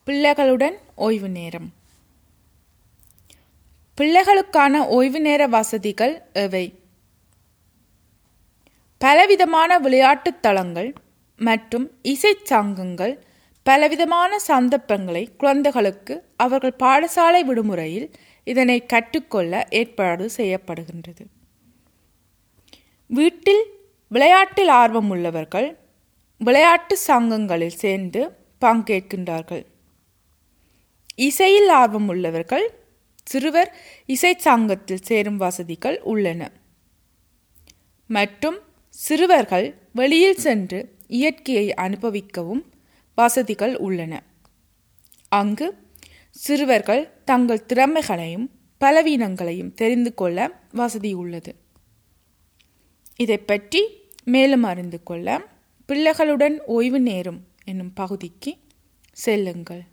பிள்ளைகளுடன் ஓய்வு நேரம் பிள்ளைகளுக்கான ஓய்வு நேர வசதிகள் எவை பலவிதமான விளையாட்டுத் தளங்கள் மற்றும் இசைச் சங்கங்கள் பலவிதமான சந்தர்ப்பங்களை குழந்தைகளுக்கு அவர்கள் பாடசாலை விடுமுறையில் இதனை கற்றுக்கொள்ள ஏற்பாடு செய்யப்படுகின்றது வீட்டில் விளையாட்டில் ஆர்வம் உள்ளவர்கள் விளையாட்டு சங்கங்களில் சேர்ந்து பங்கேற்கின்றார்கள் இசையில் ஆர்வம் உள்ளவர்கள் சிறுவர் இசை சங்கத்தில் சேரும் வசதிகள் உள்ளன மற்றும் சிறுவர்கள் வெளியில் சென்று இயற்கையை அனுபவிக்கவும் வசதிகள் உள்ளன அங்கு சிறுவர்கள் தங்கள் திறமைகளையும் பலவீனங்களையும் தெரிந்து கொள்ள வசதி உள்ளது இதை பற்றி மேலும் அறிந்து கொள்ள பிள்ளைகளுடன் ஓய்வு நேரம் என்னும் பகுதிக்கு செல்லுங்கள்